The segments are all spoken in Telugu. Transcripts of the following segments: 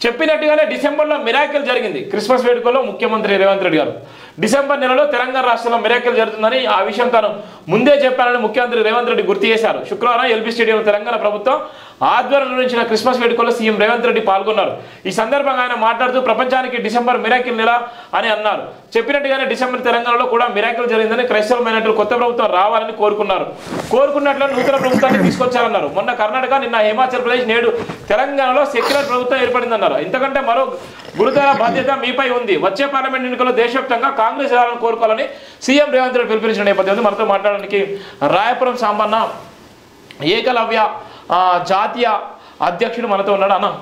చెప్పినట్టుగానే డిసెంబర్లో మిరాకిల్ జరిగింది క్రిస్మస్ వేడుకలో ముఖ్యమంత్రి రేవంత్ రెడ్డి గారు డిసెంబర్ నెలలో తెలంగాణ రాష్ట్రంలో మిరాకిల్ జరుగుతుందని ఆ విషయం తాను ముందే చెప్పానని ముఖ్యమంత్రి రేవంత్ రెడ్డి గుర్తు చేశారు శుక్రవారం ఎల్బీ స్టేడియం తెలంగాణ ప్రభుత్వం ఆధ్వర్యంలో నిర్వహించిన క్రిస్మస్ వేడుకలో సీఎం రేవంత్ రెడ్డి పాల్గొన్నారు ఈ సందర్భంగా ఆయన మాట్లాడుతూ ప్రపంచానికి డిసెంబర్ మిరాకిల్ నెల అని అన్నారు చెప్పినట్టుగానే డిసెంబర్ తెలంగాణలో కూడా మిరాకిల్ జరిగిందని క్రైస్తవ మైనార్టీలు కొత్త ప్రభుత్వం రావాలని కోరుకున్నారు కోరుకున్నట్లు నూతన ప్రభుత్వాన్ని తీసుకొచ్చారన్నారు మొన్న కర్ణాటక నిన్న హిమాచల్ ప్రదేశ్ నేడు తెలంగాణలో సెక్యులర్ ప్రభుత్వం ఏర్పడిందన్నారు ఇంతకంటే మరో గురుతర బాధ్యత మీపై ఉంది వచ్చే పార్లమెంట్ ఎన్నికల్లో దేశవ్యాప్తంగా కాంగ్రెస్ రావాలని కోరుకోవాలని సీఎం రేవంత్ రెడ్డి పిలుపునిచ్చిన నేపథ్యంలో మనతో మాట్లాడడానికి రాయపురం సాంబన్న ఏకలవ్య ఆ, జాతీయ అధ్యక్షుడు మనతో ఉన్నాడు అన్న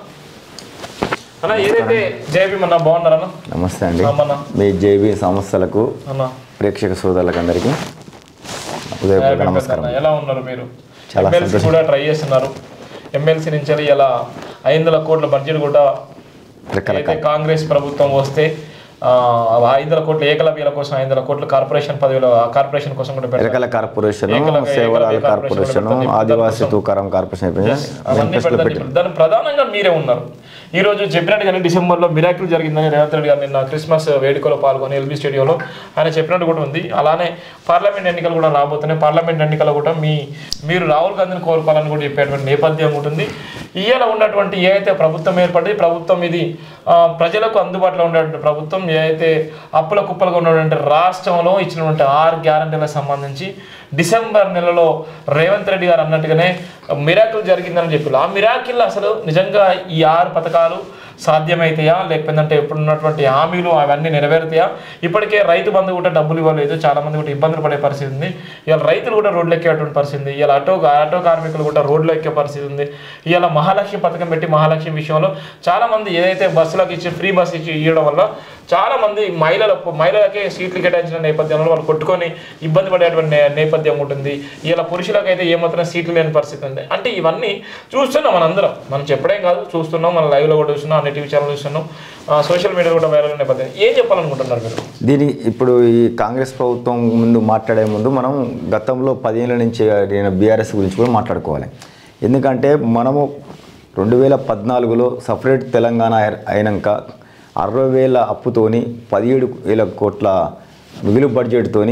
అన్న ఏదైతే జేపీ అన్న బాగున్నారు అన్న నమస్తే అండి అమ్మన్న మీ జేబీ సంస్థలకు అన్న ప్రేక్షక సోదరులకు అందరికీ ఉదయపూర్వక నమస్కారం అన్న, ఎలా ఉన్నారు మీరు చాలా ఎమ్మెల్సీ సంతోషం. కూడా ట్రై చేస్తున్నారు ఎమ్మెల్సీ నుంచి ఇలా ఐదు వందల కోట్ల బడ్జెట్ కూడా రెక్కల అయితే కాంగ్రెస్ ప్రభుత్వం వస్తే ఆ, ఐదు వందల కోట్ల ఏకలవ్యాల కోసం ఐదు వందల కోట్ల కార్పొరేషన్ పదవిలో కార్పొరేషన్ కోసం కూడా పెడతారు Erukala corporation Ekalavya- Sevalal Ekalavya corporation corporation Adivasi Tukaram corporation అవన్నీ ఇంట్రెస్ట్లో పెడతారు పెట్టి ఇప్పుడు. దాని ప్రధానంగా మీరే ఉన్నారు ఈ రోజు చెప్పినట్టుగానే డిసెంబర్లో మిరాకిల్ జరిగిందని రేవంత్ రెడ్డి గారు నిన్న క్రిస్మస్ వేడుకలో పాల్గొని ఎల్బీ స్టేడియోలో ఆయన చెప్పినట్టు కూడా ఉంది అలానే పార్లమెంట్ ఎన్నికలు కూడా రాబోతున్నాయి పార్లమెంట్ ఎన్నికలు కూడా మీ మీరు రాహుల్ గాంధీని కోరుకోవాలని కూడా చెప్పేటువంటి నేపథ్యం ఉంటుంది ఇవాళ ఉన్నటువంటి ఏ అయితే ప్రభుత్వం ఏర్పడి ప్రభుత్వం ఇది ఆ, ప్రజలకు అందుబాటులో ఉండేటువంటి ప్రభుత్వం ఏ అయితే అప్పుల కుప్పలుగా ఉన్నటువంటి రాష్ట్రంలో ఇచ్చినటువంటి ఆరు గ్యారంటీలకు సంబంధించి డిసెంబర్ నెలలో రేవంత్ రెడ్డి గారు అన్నట్టుగానే మిరాకిల్ జరిగిందని చెప్పి ఆ మిరాకిల్ అసలు నిజంగా ఈ ఆరు పథకాలు సాధ్యమైతాయా లేకపోతే ఇప్పుడు ఉన్నటువంటి హామీలు అవన్నీ నెరవేరుతాయా ఇప్పటికే రైతు బంధు కూడా డబ్బులు ఇవ్వలేదు చాలా మంది కూడా ఇబ్బందులు పడే పరిస్థితి ఉంది ఇవాళ రైతులు కూడా రోడ్లు ఎక్కేటువంటి పరిస్థితి ఉంది ఇవాళ ఆటో ఆటో కార్మికులు కూడా రోడ్లు ఎక్కే పరిస్థితి ఉంది ఇవాళ మహాలక్ష్మి పథకం పెట్టి మహాలక్ష్మి విషయంలో చాలా మంది ఏదైతే బస్సులకు ఇచ్చి ఫ్రీ బస్ ఇచ్చి ఇవ్వడం వల్ల చాలా మంది మహిళల మహిళలకే సీట్లు కేటాయించిన నేపథ్యంలో వాళ్ళు కొట్టుకొని ఇబ్బంది పడేటువంటి నే- నేపథ్యం ఉంటుంది ఇలా పురుషులకైతే ఏమాత్రం సీట్లు లేని పరిస్థితి ఉంది అంటే ఇవన్నీ చూస్తున్నాం మనందరం మనం చెప్పడేం కాదు చూస్తున్నాం మన లైవ్లో కూడా చూస్తున్నాం అన్ని టీవీ ఛానల్ చూస్తున్నాం సోషల్ మీడియా కూడా వైరల్ నేపథ్యం ఏం చెప్పాలనుకుంటున్నారు మీరు దీని ఇప్పుడు ఈ కాంగ్రెస్ ప్రభుత్వం ముందు మాట్లాడే ముందు మనం గతంలో పదిహేనుల నుంచి బీఆర్ఎస్ గురించి కూడా మాట్లాడుకోవాలి ఎందుకంటే మనము రెండు వేల పద్నాలుగులో సపరేట్ తెలంగాణ అయి- అయినాక అరవై వేల అప్పుతోని పదిహేడు వేల కోట్ల మిగులు బడ్జెట్తోని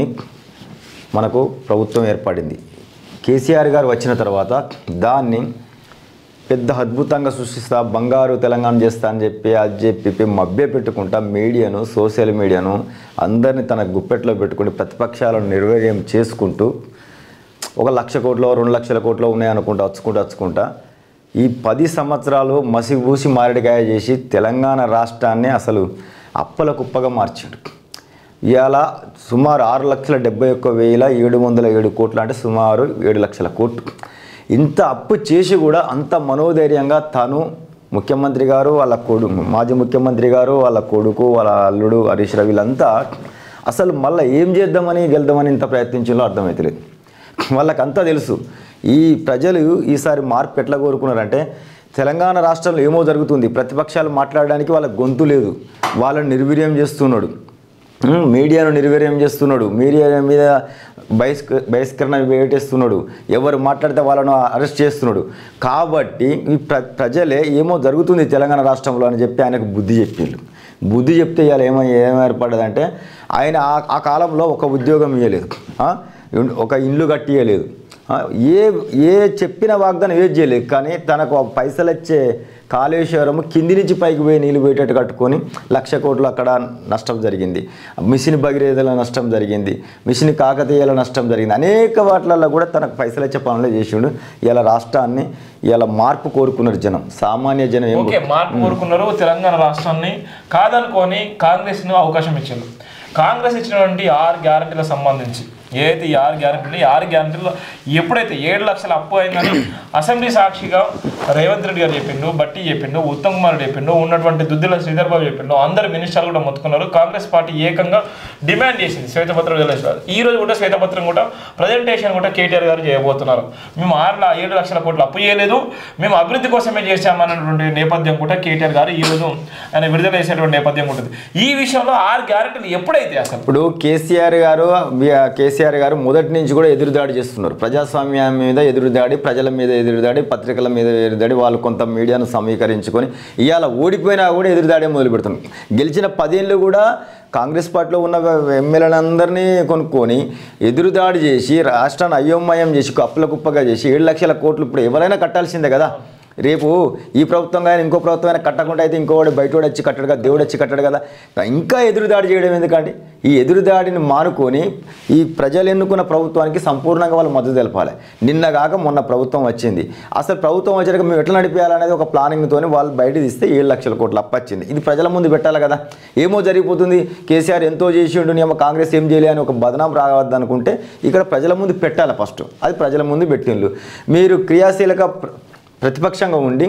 మనకు ప్రభుత్వం ఏర్పడింది కేసీఆర్ గారు వచ్చిన తర్వాత దాన్ని పెద్ద అద్భుతంగా సృష్టిస్తా బంగారు తెలంగాణ చేస్తా అని చెప్పి అది చెప్పి మభ్య పెట్టుకుంటా మీడియాను సోషల్ మీడియాను అందరిని తన గుప్పెట్లో పెట్టుకుని ప్రతిపక్షాలను నిర్వీర్యం చేసుకుంటూ ఒక లక్ష కోట్లో రెండు లక్షల కోట్లో ఉన్నాయనుకుంటా వచ్చుకుంటా వచ్చుకుంటా ఈ పది సంవత్సరాలు మసిబూసి మారడికాయ చేసి తెలంగాణ రాష్ట్రాన్ని అసలు అప్పల కుప్పగా మార్చాడు ఇవాళ సుమారు ఆరు లక్షల డెబ్బై ఒక్క వేల ఏడు వందల ఏడు కోట్లు అంటే సుమారు ఏడు లక్షల కోట్లు ఇంత అప్పు చేసి కూడా అంత మనోధైర్యంగా తను ముఖ్యమంత్రి గారు వాళ్ళ కొడుకు మాజీ ముఖ్యమంత్రి గారు వాళ్ళ కొడుకు వాళ్ళ అల్లుడు హరీష్ రావు వీళ్ళంతా అసలు మళ్ళీ ఏం చేద్దామని గెలుద్దామని ఇంత ప్రయత్నించాలో అర్థమవుతలేదు వాళ్ళకంతా తెలుసు ఈ ప్రజలు ఈసారి మార్పు ఎట్లా కోరుకున్నారంటే తెలంగాణ రాష్ట్రంలో ఏమో జరుగుతుంది ప్రతిపక్షాలు మాట్లాడడానికి వాళ్ళ గొంతు లేదు వాళ్ళని నిర్వీర్యం చేస్తున్నాడు ఉమ్, మీడియాను నిర్వీర్యం చేస్తున్నాడు మీడియా మీద బహిష్క బహిష్కరణ వేటేస్తున్నాడు ఎవరు మాట్లాడితే వాళ్ళను అరెస్ట్ చేస్తున్నాడు కాబట్టి ఈ ప్ర ప్రజలే ఏమో జరుగుతుంది తెలంగాణ రాష్ట్రంలో అని చెప్పి ఆయనకు బుద్ధి చెప్పిండు బుద్ధి చెప్తే ఇవాళ ఏమో ఏం ఏర్పడ్డదంటే ఆయన ఆ ఆ కాలంలో ఒక ఉద్యోగం ఇవ్వలేదు ఆ? ఒక ఇల్లు కట్టియలేదు ఆ, ఏ ఏ చెప్పిన వాగ్దానం ఏది చేయలేదు కానీ తనకు ఆ పైసలు వచ్చే కాళేశ్వరం కింది నుంచి పైకి పోయి నీళ్ళు పోయేటట్టు కట్టుకొని లక్ష కోట్లు అక్కడ నష్టం జరిగింది మిషన్ భగీరథల నష్టం జరిగింది మిషన్ కాకతీయాల నష్టం జరిగింది అనేక వాటిలలో కూడా తనకు పైసలు వచ్చే పనులు చేసిండు ఇలా రాష్ట్రాన్ని ఇలా మార్పు కోరుకున్నారు జనం సామాన్య జనం ఏం ఓకే మార్పు కోరుకున్నారు తెలంగాణ రాష్ట్రాన్ని కాదనుకొని కాంగ్రెస్ ను అవకాశం ఇచ్చారు కాంగ్రెస్ ఇచ్చినటువంటి ఆరు గ్యారంటీలకు సంబంధించి ఏదైతే ఈ ఆరు గ్యారంటీలు ఈ ఆరు గ్యారంటీలో ఎప్పుడైతే ఏడు లక్షల అప్పు అయిందని అసెంబ్లీ సాక్షిగా రేవంత్ రెడ్డి గారు చెప్పిండు బట్టి చెప్పిండు ఉత్తమ్ కుమార్ రెడ్డి చెప్పిండు ఉన్నటువంటి దుద్దిల శ్రీధర్ బాబు చెప్పిండు అందరు మినిస్టర్లు కూడా మొత్తుకున్నారు కాంగ్రెస్ పార్టీ ఏకంగా డిమాండ్ చేసింది శ్వేతపత్రం వదిలేసారు ఈ రోజు కూడా శ్వేతపత్రం కూడా ప్రజెంటేషన్ కూడా కేటీఆర్ గారు చేయబోతున్నారు మేము ఆరు ల- ఏడు లక్షల కోట్లు అప్పు చేయలేదు మేము అభివృద్ధి కోసమే చేశామన్నటువంటి నేపథ్యం కూడా కేటీఆర్ గారు ఈ రోజు ఆయన విడుదల చేసేటువంటి నేపథ్యం ఉంటుంది ఈ విషయంలో ఆరు గ్యారెంటీలు ఎప్పుడైతే అసలు ఇప్పుడు కేసీఆర్ గారు బి- కేసీఆర్ కేసీఆర్ గారు మొదటి నుంచి కూడా ఎదురుదాడి చేస్తున్నారు ప్రజాస్వామ్యం మీద ఎదురుదాడి ప్రజల మీద ఎదురుదాడి పత్రికల మీద ఎదురుదాడి వాళ్ళు కొంత మీడియాను సమీకరించుకొని ఇవాళ ఓడిపోయినా కూడా ఎదురుదాడే మొదలు పెడుతున్నారు గెలిచిన పదేళ్ళు కూడా కాంగ్రెస్ పార్టీలో ఉన్న ఎమ్మెల్యేలందరినీ కొనుక్కొని ఎదురుదాడి చేసి రాష్ట్రాన్ని అయోమయం చేసి అప్పుల కుప్పగా చేసి ఏడు లక్షల కోట్లు ఇప్పుడు ఎవరైనా కట్టాల్సిందే కదా రేపు ఈ ప్రభుత్వం కానీ ఇంకో ప్రభుత్వం అయినా కట్టకుండా అయితే ఇంకోవాడు బయటోడు వచ్చి కట్టడు కదా దేవుడు వచ్చి కట్టడు కదా ఇంకా ఎదురుదాడి చేయడం ఎందుకండి ఈ ఎదురుదాడిని మానుకొని ఈ ప్రజలు ఎన్నుకున్న ప్రభుత్వానికి సంపూర్ణంగా వాళ్ళు మద్దతు తెలపాలి నిన్న కాక మొన్న ప్రభుత్వం వచ్చింది అసలు ప్రభుత్వం వచ్చాక మేము ఎట్లా నడిపేయాలనేది ఒక ప్లానింగ్తో వాళ్ళు బయట తీస్తే ఏడు లక్షల కోట్ల అప్పు వచ్చింది ఇది ప్రజల ముందు పెట్టాలి కదా ఏమో జరిగిపోతుంది కేసీఆర్ ఎంతో చేసిండు ఏమో కాంగ్రెస్ ఏం చేయలే అని ఒక బదనాం రావద్దు అనుకుంటే ఇక్కడ ప్రజల ముందు పెట్టాలి ఫస్ట్ అది ప్రజల ముందు పెట్టిండ్రు మీరు క్రియాశీలక ప్ర- ప్రతిపక్షంగా ఉండి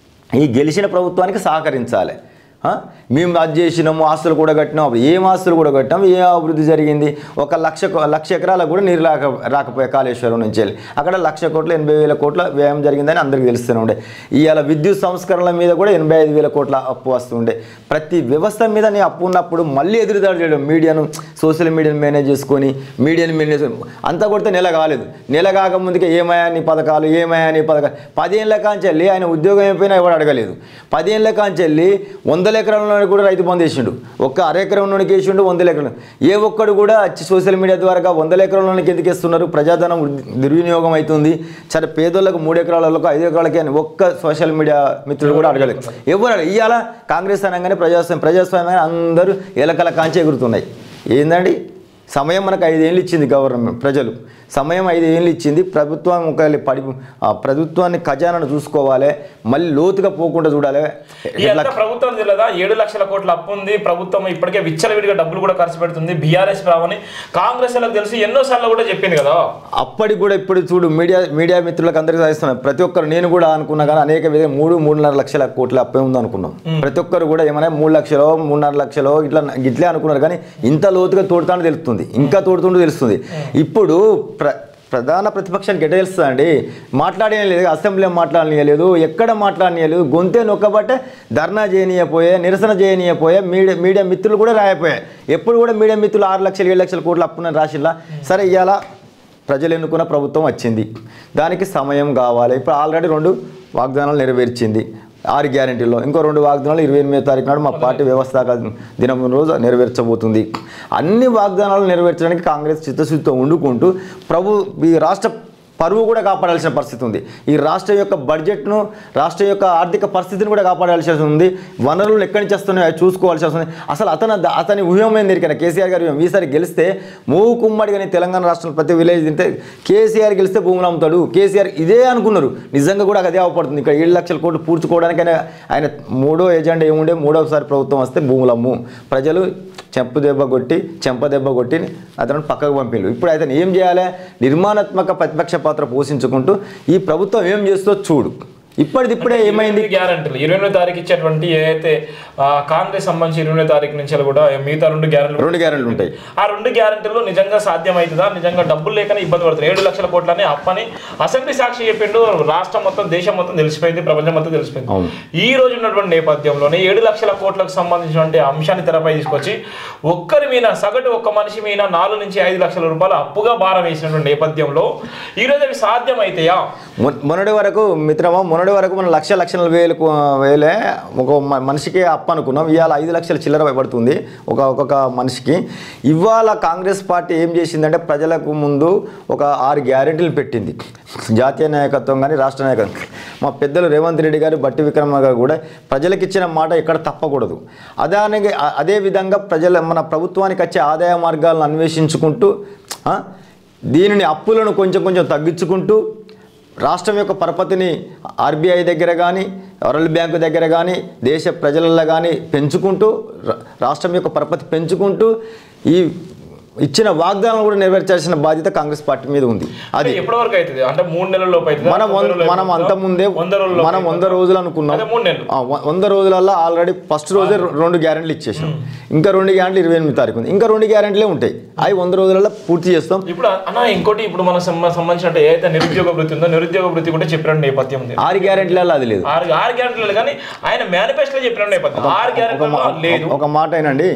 ఈ గెలిచిన ప్రభుత్వానికి సహకరించాలి ఆ? మేము అది చేసినాము ఆస్తులు కూడా కట్టినాం అప్పుడు ఏం ఆస్తులు కూడా కట్టాం ఏ అభివృద్ధి జరిగింది ఒక లక్ష కో- లక్ష ఎకరాలకు కూడా నీరు రాక రాకపోయే కాళేశ్వరం నుంచి వెళ్ళి అక్కడ లక్ష కోట్ల ఎనభై వేల కోట్ల వ్యయం జరిగిందని అందరికీ తెలుస్తూనే ఉండే ఇవాళ విద్యుత్ సంస్కరణల మీద కూడా ఎనభై ఐదు వేల కోట్ల అప్పు వస్తుండే ప్రతి వ్యవస్థ మీద నీ అప్పు ఉన్నప్పుడు మళ్ళీ ఎదురుదాడి చేయడం మీడియాను సోషల్ మీడియాను మేనేజ్ చేసుకొని మీడియాని మేనేజ్ అంతా కొడితే నెల కాలేదు నెల కాక ముందుకే ఏమయ్యా నీ పథకాలు ఏమయ్యా నీ పథకాలు పదేళ్ళ కాంచెల్లి ఆయన ఉద్యోగం అయిపోయినా ఎవడు అడగలేదు పదేళ్ళ కాంచెల్లి వందల ఎకరాలలో కూడా రైతు బంధు వేసిండు ఒక్క అర ఎకరంలోనికి వేసిండు వందల ఎకరం ఏ ఒక్కడు కూడా వచ్చి సోషల్ మీడియా ద్వారా వందల ఎకరంలోనికి ఎందుకు ఇస్తున్నారు ప్రజాధనం దుర్వినియోగం అవుతుంది సరే పేదోళ్ళకు మూడు ఎకరాలకు ఐదు ఎకరాలకి అని ఒక్క సోషల్ మీడియా మిత్రుడు కూడా అడగలేదు ఎవరు అడగ- ఇవాళ కాంగ్రెస్ అనగానే ప్రజాస్వామ్యం ప్రజాస్వామ్యం అందరూ ఎలకల కాంచి ఎగురుతున్నాయి ఏందండి సమయం మనకు ఐదేళ్ళు ఇచ్చింది గవర్నమెంట్ ప్రజలు సమయం ఐదేళ్ళు ఇచ్చింది ప్రభుత్వం ఒకవేళ పడి ఆ ప్రభుత్వాన్ని ఖజానాను చూసుకోవాలి మళ్ళీ లోతుగా పోకుండా చూడాలి ఈ అంతా ప్రభుత్వం తెలియదా ఏడు లక్షల కోట్ల అప్పు ఉంది ప్రభుత్వం ఇప్పటికే విచ్చలవిడిగా డబ్బులు కూడా ఖర్చు పెడుతుంది బీఆర్ఎస్ రావని కాంగ్రెస్ వాళ్ళకి తెలిసి ఎన్నో సార్లు కూడా చెప్పింది కదా అప్పటికి కూడా ఇప్పుడు చూడు మీడియా మీడియా మిత్రులకు అందరికీ సాధిస్తున్నాను ప్రతి ఒక్కరు నేను కూడా అనుకున్నా కానీ అనేక విధంగా మూడు మూడున్నర లక్షల కోట్ల అప్పే ఉంది అనుకున్నాం ప్రతి ఒక్కరు కూడా ఏమైనా మూడు లక్షలో మూడున్నర లక్షలో ఇట్లా ఇట్లే అనుకున్నారు కానీ ఇంత లోతుగా తోడుతాను తెలుస్తుంది ఇంకా తోడుతుండో తెలుస్తుంది ఇప్పుడు ప్ర ప్రధాన ప్రతిపక్షానికి ఎట తెలుస్తుంది అండి మాట్లాడలేదు అసెంబ్లీలో మాట్లాడనీయలేదు ఎక్కడ మాట్లాడనీయలేదు గొంతే నొక్కబట్టే ధర్నా చేయనీయపోయే నిరసన చేయనీయపోయే మీడియా మీడియా మిత్రులు కూడా రాయపోయాయి ఎప్పుడు కూడా మీడియా మిత్రులు ఆరు లక్షలు ఏడు లక్షల కోట్ల అప్పునని రాసిల్లా సరే ఇవాళ ప్రజలు ఎన్నుకున్న ప్రభుత్వం వచ్చింది దానికి సమయం కావాలి ఇప్పుడు ఆల్రెడీ రెండు వాగ్దానాలు నెరవేర్చింది ఆరు గ్యారెంటీలో ఇంకో రెండు వాగ్దానాలు ఇరవై ఎనిమిదో తారీఖు నాడు మా పార్టీ వ్యవస్థాపక దినం రోజు నెరవేర్చబోతుంది అన్ని వాగ్దానాలు నెరవేర్చడానికి కాంగ్రెస్ చిత్తశుద్ధితో వండుకుంటూ ప్రభు ఈ రాష్ట్ర పరువు కూడా కాపాడాల్సిన పరిస్థితి ఉంది ఈ రాష్ట్రం యొక్క బడ్జెట్ను రాష్ట్రం యొక్క ఆర్థిక పరిస్థితిని కూడా కాపాడాల్సి ఉంది వనరులు ఎక్కడి నుంచి వస్తున్నాయో అవి చూసుకోవాల్సి వస్తుంది అసలు అతను అతని వ్యూహమైంది ఎరికైనా కేసీఆర్ గారి వ్యూహం ఈసారి గెలిస్తే మూవు కుమ్మడిగా నీ తెలంగాణ రాష్ట్రంలో ప్రతి విలేజ్ తింటే కేసీఆర్ గెలిస్తే భూములు అమ్ముతాడు కేసీఆర్ ఇదే అనుకున్నారు నిజంగా కూడా అదే అవపడుతుంది ఇక్కడ ఏడు లక్షల కోట్లు పూడ్చుకోవడానికి ఆయన ఆయన మూడో ఎజెండా ఏముండే మూడోసారి ప్రభుత్వం వస్తే భూములు అమ్ము ప్రజలు చెంపు దెబ్బ కొట్టి చెంప దెబ్బ కొట్టి అతను పక్కకు పంపిండు ఇప్పుడు అతను ఏం చేయాలి నిర్మాణాత్మక ప్రతిపక్ష పాత్ర పోషించుకుంటూ ఈ ప్రభుత్వం ఏం చేస్తో చూడు ఇప్పటిదిప్పుడే ఏమైంది గ్యారంటీలు ఇరవై ఎనిమిదో తారీఖు ఇచ్చేటువంటి ఏదైతే ఆ, కాంగ్రెస్ సంబంధించి ఇరవై ఎనిమిదో తారీఖు నుంచి కూడా మిగతా రెండు గ్యారెంటీలు రెండు గ్యారెంటీలు ఉంటాయి ఆ రెండు గ్యారెంటీలు నిజంగా సాధ్యమవుతుందా నిజంగా డబ్బులు లేకనే ఇబ్బంది పడుతుంది ఏడు లక్షల కోట్లని అప్పని అసెంబ్లీ సాక్షి చెప్పిండు రాష్ట్రం మొత్తం దేశం మొత్తం తెలిసిపోయింది ప్రపంచం మొత్తం తెలిసిపోయింది అవును. ఈ రోజు ఉన్నటువంటి నేపథ్యంలోనే ఏడు లక్షల కోట్లకు సంబంధించినటువంటి అంశాన్ని తెరపై తీసుకొచ్చి ఒక్కరి మీద సగటు ఒక్క మనిషి మీద నాలుగు నుంచి ఐదు లక్షల రూపాయలు అప్పుగా భారం వేసినటువంటి నేపథ్యంలో ఈ రోజు అవి సాధ్యమైతాయా మొ- మొన్నటి వరకు మిత్రమా మొన్నటి వరకు మనం లక్ష లక్షల వేలు వేలే ఒక మ- మనిషికి అప్పు అనుకున్నాం ఇవాళ ఐదు లక్షల చిల్లర పడుతుంది ఒక ఒక్కొక్క మనిషికి ఇవాళ కాంగ్రెస్ పార్టీ ఏం చేసిందంటే ప్రజలకు ముందు ఒక ఆరు గ్యారెంటీలు పెట్టింది జాతీయ నాయకత్వం కానీ రాష్ట్ర నాయకత్వం మా పెద్దలు రేవంత్ రెడ్డి గారు బట్టి విక్రమ గారు కూడా ప్రజలకు ఇచ్చిన మాట ఎక్కడ తప్పకూడదు అదానికి అ- అదే విధంగా ప్రజల మన ప్రభుత్వానికి వచ్చే ఆదాయ మార్గాలను అన్వేషించుకుంటూ ఆ, దీనిని అప్పులను కొంచెం కొంచెం తగ్గించుకుంటూ రాష్ట్రం యొక్క పరపతిని ఆర్బీఐ దగ్గర కానీ వరల్డ్ బ్యాంకు దగ్గర కానీ దేశ ప్రజలలో కానీ పెంచుకుంటూ రా- రాష్ట్రం యొక్క పరపతి పెంచుకుంటూ ఈ ఇచ్చిన వాగ్దానాలు కూడా నెరవేర్చాల్సిన బాధ్యత కాంగ్రెస్ పార్టీ మీద ఉంది అది ఎప్పటి వరకు అవుతుంది అంటే మూడు నెలల లోపు అవుతుందా? మనం తొమ్మిది వంద- రోజులు మనం అవుతుందా? అంత ముందే వంద రోజులు మనం వంద రోజులు అనుకున్నాం అదే మూడు నెలలు ఆ, వ- వంద రోజులలో ఆల్రెడీ ఫస్ట్ రోజే రె- రెండు గ్యారెంటీలు ఇచ్చేసాం ఇంకా రెండు గ్యారెంటీలు ఇరవై ఎనిమిది తారీఖు ఉంది ఇంకా రెండు గ్యారెంటీలే ఉంటాయి అవి వంద రోజులలో పూర్తి చేస్తాం ఇప్పుడు అన్న ఇంకోటి ఇప్పుడు మన సంబ- సంబంధించిన ఏదైతే నిరుద్యోగ వృత్తి ఉందో నిరుద్యోగ వృత్తి కూడా చెప్పిన నేపథ్యం ఉంది ఆరు గ్యారెంటీలలో అది లేదు ఆరు ఆరు గ్యారెంటీలు కానీ ఆయన మేనిఫెస్టోలో చెప్పిన నేపథ్యం ఆరు ఒక గ్యారెంటీలు మా- లేదు ఒక మాట అయినండి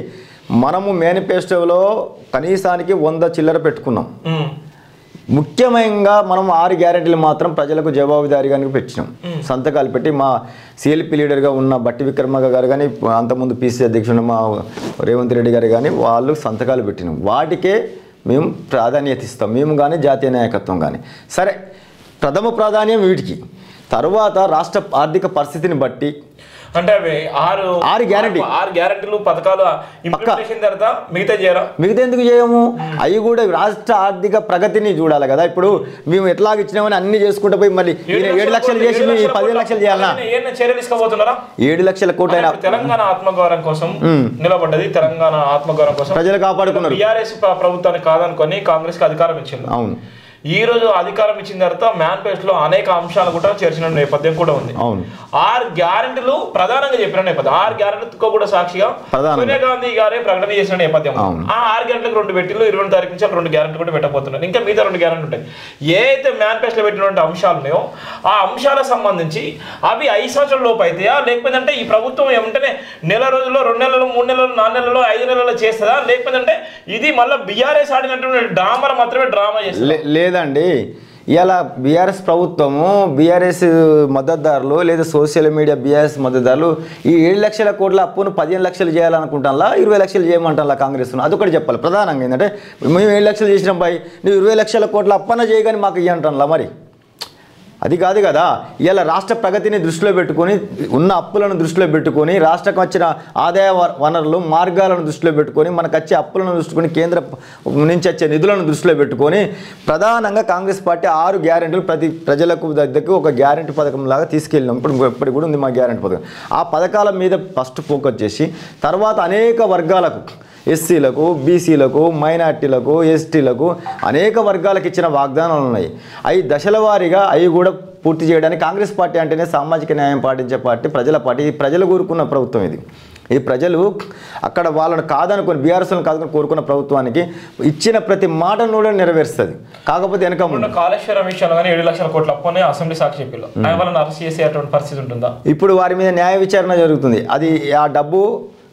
మనము మేనిఫెస్టోలో కనీసానికి వంద చిల్లర పెట్టుకున్నాం ఉమ్. ముఖ్యంగా మనం ఆరు గ్యారెంటీలు మాత్రం ప్రజలకు జవాబుదారీగా పెట్టినాం సంతకాలు పెట్టి మా సిఎల్పి లీడర్గా ఉన్న బట్టి విక్రమ గారు కానీ అంతకుముందు పీసీ అధ్యక్షుడు మా రేవంత్ రెడ్డి గారు కానీ వాళ్ళు సంతకాలు పెట్టినాం వాటికే మేము ప్రాధాన్యత ఇస్తాం మేము కానీ జాతీయ నాయకత్వం కానీ సరే ప్రథమ ప్రాధాన్యం వీటికి తర్వాత రాష్ట్ర ఆర్థిక పరిస్థితిని బట్టి అంటే అవి ఆరు ఆరు guarantee. ఆరు గ్యారెంటీలు పథకాలు ఇంప్లిమెంటేషన్ తర్వాత మిగతా చేయరా మిగతా ఎందుకు చేయము అవి కూడా రాష్ట్ర ఆర్థిక ప్రగతిని చూడాలి కదా ఇప్పుడు మేము ఎట్లాగ ఇచ్చినామని అన్ని చేసుకుంటూ పోయి మళ్ళీ ఈయన ఏడు లక్షలు చేసి మేము ఈ పదిహేను లక్షలు చేయాలనా ఏమైనా చర్యలు తీసుకోబోతున్నారా ఏడు లక్షల కోట్లైన ఇప్పుడు తెలంగాణ ఆత్మగౌరవం కోసం నిలబడ్డది తెలంగాణ ఆత్మగౌరవం కోసం ప్రజలు కాపాడుకున్నారు బీఆర్ఎస్ ప్రభుత్వాన్ని కాదనుకొని కాంగ్రెస్ కి అధికారం ఇచ్చింది అవును ఈ రోజు అధికారం ఇచ్చిన తర్వాత మేనిఫెస్టో లో అనేక అంశాలు కూడా చేర్చిన నేపథ్యం కూడా ఉంది అవును ఆరు గ్యారెంటీలు ప్రధానంగా చెప్పిన నేపథ్యం ఆరు గ్యారెంటీతో కూడా సాక్షిగా ప్రధానంగా. సోనియా గాంధీ గారే ప్రకటన చేసిన నేపథ్యం అవును. ఆ ఆరు గంటలకు రెండు పెట్టిలు ఇరవై తారీఖు నుంచి రెండు గ్యారెంటీ కూడా పెట్టబోతున్నారు ఇంకా మిగతా రెండు గ్యారెంటీ ఉంటాయి ఏ అయితే మేనిఫెస్టో పెట్టినటువంటి అంశాలు ఉన్నాయో ఆ అంశాలకు సంబంధించి అవి ఐదు సంవత్సరాల లోపు అయితాయా లేకపోతే అంటే ఈ ప్రభుత్వం ఏమంటేనే నెల రోజుల్లో రెండు నెలలు మూడు నెలలు నాలుగు నెలలు ఐదు నెలలు చేస్తుందా లేకపోతే అంటే ఇది మళ్ళీ బీఆర్ఎస్ ఆడినటువంటి డ్రామా మాత్రమే డ్రామా చేస్తుంది లే- లేదండి ఇవాళ బీఆర్ఎస్ ప్రభుత్వము బీఆర్ఎస్ మద్దతుదారులు లేదా సోషల్ మీడియా బీఆర్ఎస్ మద్దతుదారులు ఈ ఏడు లక్షల కోట్ల అప్పును పదిహేను లక్షలు చేయాలనుకుంటాలా ఇరవై లక్షలు చేయమంటాలా కాంగ్రెస్ అదొకటి చెప్పాలి ప్రధానంగా ఏంటంటే మేము ఏడు లక్షలు చేసినాం బాయ్ నువ్వు ఇరవై లక్షల కోట్ల అప్పన చేయగాని మాకు ఇవ్వంటాలా మరి అది కాదు కదా ఇలా రాష్ట్ర ప్రగతిని దృష్టిలో పెట్టుకొని ఉన్న అప్పులను దృష్టిలో పెట్టుకొని రాష్ట్రకు వచ్చిన ఆదాయ వ- వనరులు మార్గాలను దృష్టిలో పెట్టుకొని మనకు వచ్చే అప్పులను దృష్టికొని కేంద్ర ప- నుంచి వచ్చే నిధులను దృష్టిలో పెట్టుకొని ప్రధానంగా కాంగ్రెస్ పార్టీ ఆరు గ్యారెంటీలు ప్రతి ప్రజలకు దగ్గరకు ఒక గ్యారెంటీ పథకం లాగా తీసుకెళ్ళినాం ఇప్పుడు ఇప్పటికి కూడా ఉంది మా గ్యారెంటీ పథకం ఆ పథకాల మీద ఫస్ట్ ఫోకస్ చేసి తర్వాత అనేక వర్గాలకు ఎస్సీలకు బీసీలకు మైనార్టీలకు ఎస్టీలకు అనేక వర్గాలకు ఇచ్చిన వాగ్దానాలు ఉన్నాయి అవి దశల వారీగా అవి కూడా పూర్తి చేయడానికి కాంగ్రెస్ పార్టీ అంటేనే సామాజిక న్యాయం పాటించే పార్టీ ప్రజల పార్టీ ఇది ప్రజలు కోరుకున్న ప్రభుత్వం ఇది ఈ ప్రజలు అక్కడ వాళ్ళని కాదనుకొని బీఆర్ఎస్లను కాదనుకొని కోరుకున్న ప్రభుత్వానికి ఇచ్చిన ప్రతి మాటను కూడా నెరవేరుస్తుంది కాకపోతే వెనక ముందు మొన్న కాళేశ్వరం విషయంలో కానీ ఏడు లక్షల కోట్ల అప్పునే అసెంబ్లీ సాక్షి చెప్పిల్లు ఆయన వాళ్ళని అరెస్ట్ చేసేటువంటి పరిస్థితి ఉంటుందా ఇప్పుడు వారి మీద న్యాయ విచారణ జరుగుతుంది అది ఆ డబ్బు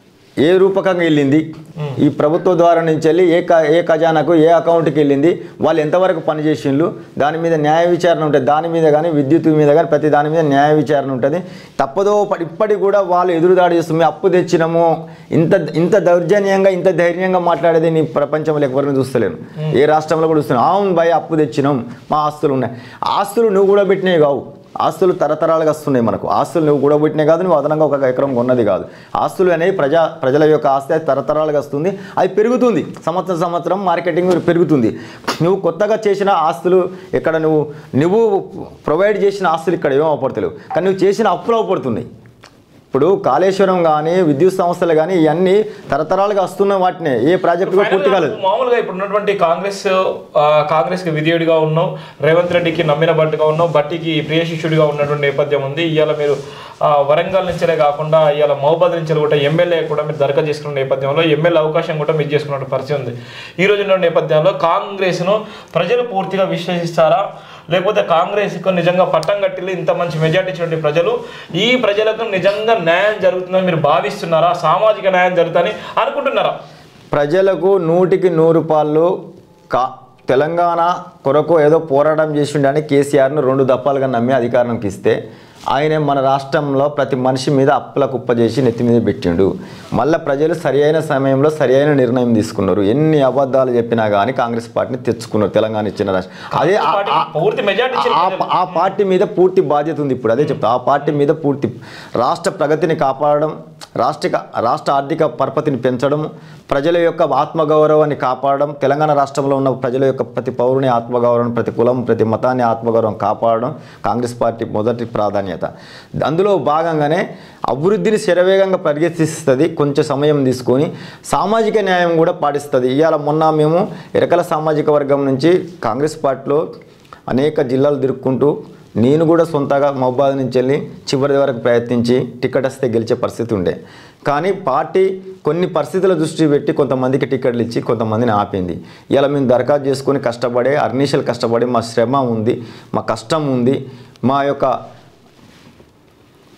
ఏ రూపకంగా వెళ్ళింది ఈ ప్రభుత్వ ద్వారా నుంచి వెళ్ళి ఏ క ఏ ఖజానాకు ఏ అకౌంట్కి వెళ్ళింది వాళ్ళు ఎంతవరకు పనిచేసిండ్రు దాని మీద న్యాయ విచారణ ఉంటుంది దాని మీద కానీ విద్యుత్ మీద కానీ ప్రతి దాని మీద న్యాయ విచారణ ఉంటుంది తప్పదో ప- ఇప్పటికి కూడా వాళ్ళు ఎదురుదాడి చేస్తుంది "మేము అప్పు తెచ్చినాము ఇంత ఇంత దౌర్జన్యంగా ఇంత ధైర్యంగా మాట్లాడేది నీ ప్రపంచంలో ఎవరిని చూస్తలేను ఏ రాష్ట్రంలో కూడా చూస్తున్నాను అవును భయ అప్పు తెచ్చినాం మా ఆస్తులు ఉన్నాయి ఆస్తులు నువ్వు కూడా పెట్టినవి కావు ఆస్తులు తరతరాలుగా వస్తున్నాయి మనకు ఆస్తులు నువ్వు కూడబెట్టినే కాదు నువ్వు అదనంగా ఒక ఎకరం కొన్నది కాదు ఆస్తులు అనేవి ప్రజా ప్రజల యొక్క ఆస్తి అది తరతరాలుగా వస్తుంది అది పెరుగుతుంది సంవత్సరం సంవత్సరం మార్కెటింగ్ పెరుగుతుంది నువ్వు కొత్తగా చేసిన ఆస్తులు ఇక్కడ నువ్వు నువ్వు ప్రొవైడ్ చేసిన ఆస్తులు ఇక్కడ ఏం అవపడతలేవు కానీ నువ్వు చేసిన అప్పులు అవపడుతున్నాయి ఇప్పుడు కాళేశ్వరం కానీ విద్యుత్ సంస్థలు కానీ ఇవన్నీ తరతరాలుగా వస్తున్న వాటినే ఏ ప్రాజెక్టు కూడా పూర్తి కాలేదు మామూలుగా ఇప్పుడు ఉన్నటువంటి కాంగ్రెస్ ఆ, కాంగ్రెస్ కి విధేయుడిగా ఉన్నాం రేవంత్ రెడ్డికి నమ్మిన బట్టుగా ఉన్నాం బట్టికి ప్రియ శిష్యుడిగా ఉన్నటువంటి నేపథ్యం ఉంది ఇవాళ మీరు ఆ, వరంగల్ నుంచే కాకుండా ఇవాళ మహబాద్ నుంచి కూడా ఎమ్మెల్యే కూడా మీరు దరఖాస్తు చేసుకున్న నేపథ్యంలో ఎమ్మెల్యే అవకాశం కూడా మీరు చేసుకున్న పరిస్థితి ఉంది ఈ రోజు ఉన్న నేపథ్యంలో కాంగ్రెస్ను ప్రజలు పూర్తిగా విశ్వసిస్తారా లేకపోతే కాంగ్రెస్కు నిజంగా పట్టం కట్టిల్లి ఇంత మంచి మెజార్టీ ఇచ్చినటువంటి ప్రజలు ఈ ప్రజలకు నిజంగా న్యాయం జరుగుతుందని మీరు భావిస్తున్నారా సామాజిక న్యాయం జరుగుతుందని అనుకుంటున్నారా ప్రజలకు నూటికి నూరు పాళ్ళు కా తెలంగాణ కొరకు ఏదో పోరాటం చేసిండని కేసీఆర్ను రెండు దప్పాలుగా నమ్మి అధికారంకి ఇస్తే ఆయన మన రాష్ట్రంలో ప్రతి మనిషి మీద అప్పుల కుప్ప చేసి నెత్తి మీద పెట్టిండు మళ్ళీ ప్రజలు సరి అయిన సమయంలో సరి అయిన నిర్ణయం తీసుకున్నారు ఎన్ని అబద్ధాలు చెప్పినా కానీ కాంగ్రెస్ పార్టీని తెచ్చుకున్నారు తెలంగాణ ఇచ్చిన రాష్ట్రం అదే ఆ- పార్టీ ఆ- పూర్తి మెజార్టీ ఇచ్చిన ఆ- ప్రజలు. ఆ పార్టీ మీద పూర్తి బాధ్యత ఉంది ఇప్పుడు అదే చెప్తా ఆ పార్టీ మీద పూర్తి రాష్ట్ర ప్రగతిని కాపాడడం రాష్ట్ర రాష్ట్ర ఆర్థిక పరపతిని పెంచడం ప్రజల యొక్క ఆత్మగౌరవాన్ని కాపాడడం తెలంగాణ రాష్ట్రంలో ఉన్న ప్రజల యొక్క ప్రతి పౌరుని ఆత్మగౌరవం ప్రతి కులం ప్రతి మతాన్ని ఆత్మగౌరవం కాపాడడం కాంగ్రెస్ పార్టీ మొదటి ప్రాధాన్యత అందులో భాగంగానే అభివృద్ధిని శరవేగంగా పరిగెత్తిస్తుంది కొంచెం సమయం తీసుకొని సామాజిక న్యాయం కూడా పాటిస్తుంది ఇవాళ మొన్న మేము ఎరకల సామాజిక వర్గం నుంచి కాంగ్రెస్ పార్టీలో అనేక జిల్లాలు తిరుక్కుంటూ నేను కూడా సొంతగా మహబాద్ నుంచి వెళ్ళి చివరి వరకు ప్రయత్నించి టికెట్ వస్తే గెలిచే పరిస్థితి ఉండే కానీ పార్టీ కొన్ని పరిస్థితుల దృష్టి పెట్టి కొంతమందికి టికెట్లు ఇచ్చి కొంతమందిని ఆపింది ఇలా మేము దరఖాస్తు చేసుకొని కష్టపడే అర్నీషలు కష్టపడి మా శ్రమ ఉంది మా కష్టం ఉంది మా యొక్క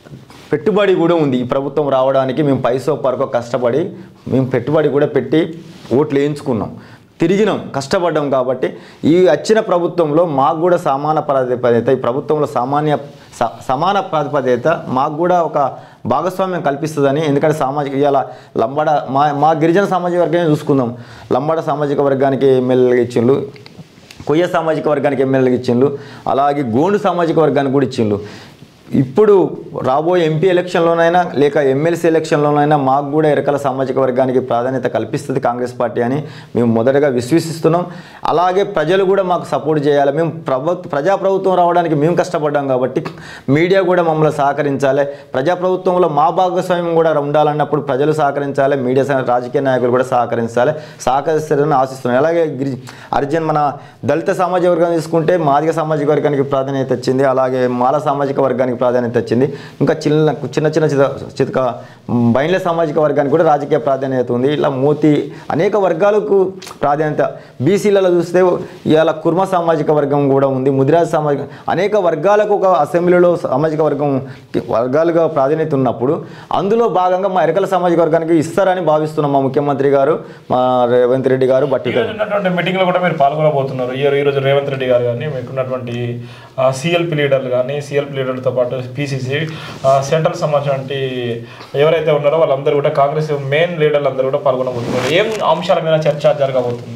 పెట్టుబడి కూడా ఉంది ఈ ప్రభుత్వం రావడానికి మేము పైసో పరకో కష్టపడి మేము పెట్టుబడి కూడా పెట్టి ఓట్లు వేయించుకున్నాం తిరిగినాం కష్టపడ్డాం కాబట్టి ఈ వచ్చిన ప్రభుత్వంలో మాకు కూడా సమాన ప్రాతిపదిత ఈ ప్రభుత్వంలో సామాన్య స- సమాన ప్రాతిపదిత మాకు కూడా ఒక భాగస్వామ్యం కల్పిస్తుందని ఎందుకంటే సామాజిక ఇవాళ లంబాడ మా మా గిరిజన సామాజిక వర్గాన్ని చూసుకుందాం లంబాడ సామాజిక వర్గానికి ఎమ్మెల్యేలు ఇచ్చిండ్రు కొయ్య సామాజిక వర్గానికి ఎమ్మెల్యేలకు ఇచ్చిండ్రు అలాగే గోండు సామాజిక వర్గానికి కూడా ఇచ్చిండ్రు ఇప్పుడు రాబోయే ఎంపీ ఎలక్షన్లోనైనా లేక ఎమ్మెల్సీ ఎలక్షన్లోనైనా మాకు కూడా ఎరకల సామాజిక వర్గానికి ప్రాధాన్యత కల్పిస్తుంది కాంగ్రెస్ పార్టీ అని మేము మొదటగా విశ్వసిస్తున్నాం అలాగే ప్రజలు కూడా మాకు సపోర్ట్ చేయాలి మేము ప్రభుత్వ ప్రజాప్రభుత్వం రావడానికి మేము కష్టపడ్డాం కాబట్టి మీడియా కూడా మమ్మల్ని సహకరించాలి ప్రజాప్రభుత్వంలో మా భాగస్వామ్యం కూడా ఉండాలన్నప్పుడు ప్రజలు సహకరించాలి మీడియా సహ- రాజకీయ నాయకులు కూడా సహకరించాలి సహకరిస్తారని ఆశిస్తున్నాం అలాగే గిరి అర్జున్ మన దళిత సామాజిక వర్గాన్ని తీసుకుంటే మాదిగ సామాజిక వర్గానికి ప్రాధాన్యత వచ్చింది అలాగే మాల సామాజిక వర్గానికి ప్రాధాన్యత వచ్చింది ఇంకా చిన్న చిన్న చిన్న చిత చితక బైన్ల సామాజిక వర్గానికి కూడా రాజకీయ ప్రాధాన్యత ఉంది ఇలా మూతి అనేక వర్గాలకు ప్రాధాన్యత బీసీలలో చూస్తే ఇవాళ కుర్మ సామాజిక వర్గం కూడా ఉంది ముదిరాజ్ సామాజిక అనేక వర్గాలకు ఒక అసెంబ్లీలో సామాజిక వర్గం వర్గాలుగా ప్రాధాన్యత ఉన్నప్పుడు అందులో భాగంగా మా ఎరకల సామాజిక వర్గానికి ఇస్తారని భావిస్తున్నాం మా ముఖ్యమంత్రి గారు మా రేవంత్ రెడ్డి గారు బట్టి ఈ రోజు ఉన్నటువంటి మీటింగ్ లో కూడా మీరు పాల్గొనబోతున్నారు ఈ ఈ రోజు రేవంత్ రెడ్డి గారు కానీ మీకున్నటువంటి సిఎల్పి లీడర్లు కానీ సిఎల్పి లీడర్లతో పాటు పిసిసి సెంట్రల్ సంబంధించినటువంటి ఎవరైతే ఉన్నారో వాళ్ళందరూ కూడా కాంగ్రెస్ మెయిన్ లీడర్లు అందరూ కూడా పాల్గొనబోతున్నారు ఏం అంశాల మీద చర్చ జరగబోతుంది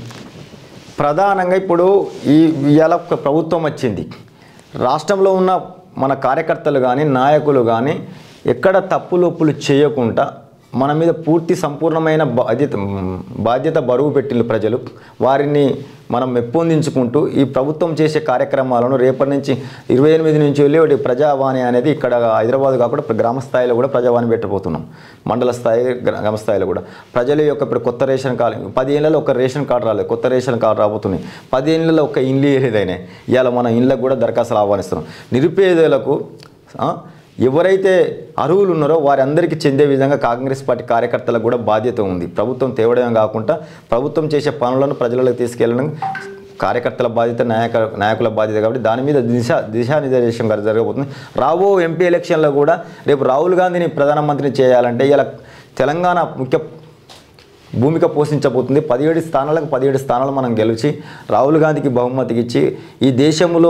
ప్రధానంగా ఇప్పుడు ఈ ఇవాళ ఒక ప్రభుత్వం వచ్చింది రాష్ట్రంలో ఉన్న మన కార్యకర్తలు కానీ నాయకులు కానీ ఎక్కడ తప్పులు ఒప్పులు చేయకుండా మన మీద పూర్తి సంపూర్ణమైన బాధ్యత బాధ్యత బరువు పెట్టిన ప్రజలు వారిని మనం మెప్పొందించుకుంటూ ఈ ప్రభుత్వం చేసే కార్యక్రమాలను రేపటి నుంచి ఇరవై ఎనిమిది నుంచి వెళ్ళి ఒకటి ప్రజావాణి అనేది ఇక్కడ హైదరాబాద్ కాకుండా గ్రామ స్థాయిలో కూడా ప్రజావాణి పెట్టబోతున్నాం మండల స్థాయి గ్రామ స్థాయిలో కూడా ప్రజల యొక్క ఇప్పుడు కొత్త రేషన్ కార్డు పది ఏళ్ళలో ఒక రేషన్ కార్డు రాలేదు కొత్త రేషన్ కార్డు రాబోతున్నాయి పది ఏళ్ళలో ఒక ఇల్లు ఏదైనా ఇవాళ మన ఇళ్ళకు కూడా దరఖాస్తులు ఆహ్వానిస్తున్నాం నిరుపేదలకు ఆ, ఎవరైతే అర్హులు ఉన్నారో వారందరికీ చెందే విధంగా కాంగ్రెస్ పార్టీ కార్యకర్తలకు కూడా బాధ్యత ఉంది ప్రభుత్వం తేవడమే కాకుండా ప్రభుత్వం చేసే పనులను ప్రజలకు తీసుకెళ్ళడం కార్యకర్తల బాధ్యత నాయక నాయకుల బాధ్యత కాబట్టి దాని మీద దిశ దిశానిర్దేశం గారు జరగబోతుంది రాబో ఎంపీ ఎలక్షన్లో కూడా రేపు రాహుల్ గాంధీని ప్రధానమంత్రిని చేయాలంటే ఇలా తెలంగాణ ముఖ్య భూమిక పోషించబోతుంది పదిహేడు స్థానాలకు పదిహేడు స్థానాలు మనం గెలిచి రాహుల్ గాంధీకి బహుమతికి ఇచ్చి ఈ దేశంలో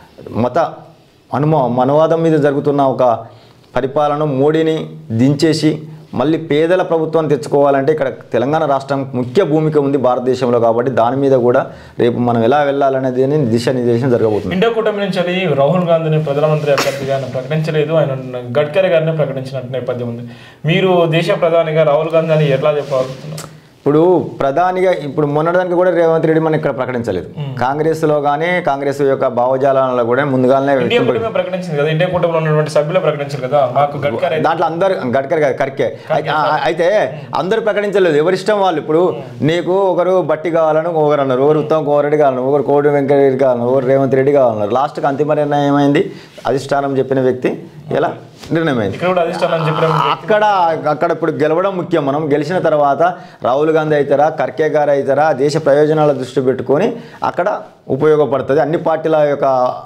మత అనుమ మనవాదం మీద జరుగుతున్న ఒక పరిపాలన మోడీని దించేసి మళ్ళీ పేదల ప్రభుత్వాన్ని తెచ్చుకోవాలంటే ఇక్కడ తెలంగాణ రాష్ట్రం ముఖ్య భూమిక ఉంది భారతదేశంలో కాబట్టి దాని మీద కూడా రేపు మనం ఎలా వెళ్ళాలనేది దిశానిర్దేశం జరగబోతుంది ఇండియా కూటమి నుంచి వెళ్ళి రాహుల్ గాంధీని ప్రధానమంత్రి అభ్యర్థిగా ఆయన ప్రకటించలేదు ఆయన గడ్కరీ గారిని ప్రకటించిన నేపథ్యం ఉంది మీరు దేశ ప్రధానిగా రాహుల్ గాంధీ అని ఎట్లా చెప్పగలుగుతున్నారు ఇప్పుడు ప్రధానిగా ఇప్పుడు మొన్నటిదానికి కూడా రేవంత్ రెడ్డి మనం ఇక్కడ ప్రకటించలేదు కాంగ్రెస్లో కానీ కాంగ్రెస్ యొక్క భావజాలంలో కూడా ముందుగానే ఇండియా కూటమి ప్రకటించింది కదా ఇండియా కూటమిలో ఉన్నటువంటి సభ్యులు ప్రకటించారు కదా మాకు గడ్కరీ అయితే దాంట్లో అందరు గడ్కరీ కాదు కర్కే అయితే- ఆ- అయితే అందరూ ప్రకటించలేదు ఎవరిష్టం వాళ్ళు ఇప్పుడు నీకు ఒకరు బట్టి కావాలని ఒకరు అన్నారు ఒకరు ఉత్తమ్ కుమార్ రెడ్డి కావాలన్నారు ఒకరు కోటి వెంకటరెడ్డి కావాలన్నారు ఒకరు రేవంత్ రెడ్డి కావాలన్నారు లాస్ట్కి అంతిమ నిర్ణయం ఏమైంది అధిష్టానం చెప్పిన వ్యక్తి ఎలా నిర్ణయం అయింది ఇక్కడ కూడా అధిష్టానం చెప్పిన అక్కడ అక్కడ ఇప్పుడు గెలవడం ముఖ్యం మనం గెలిచిన తర్వాత రాహుల్ గాంధీ అవుతారా ఖర్గే గారు అవుతారా దేశ ప్రయోజనాల దృష్టి పెట్టుకొని అక్కడ ఉపయోగపడుతుంది అన్ని పార్టీల యొక్క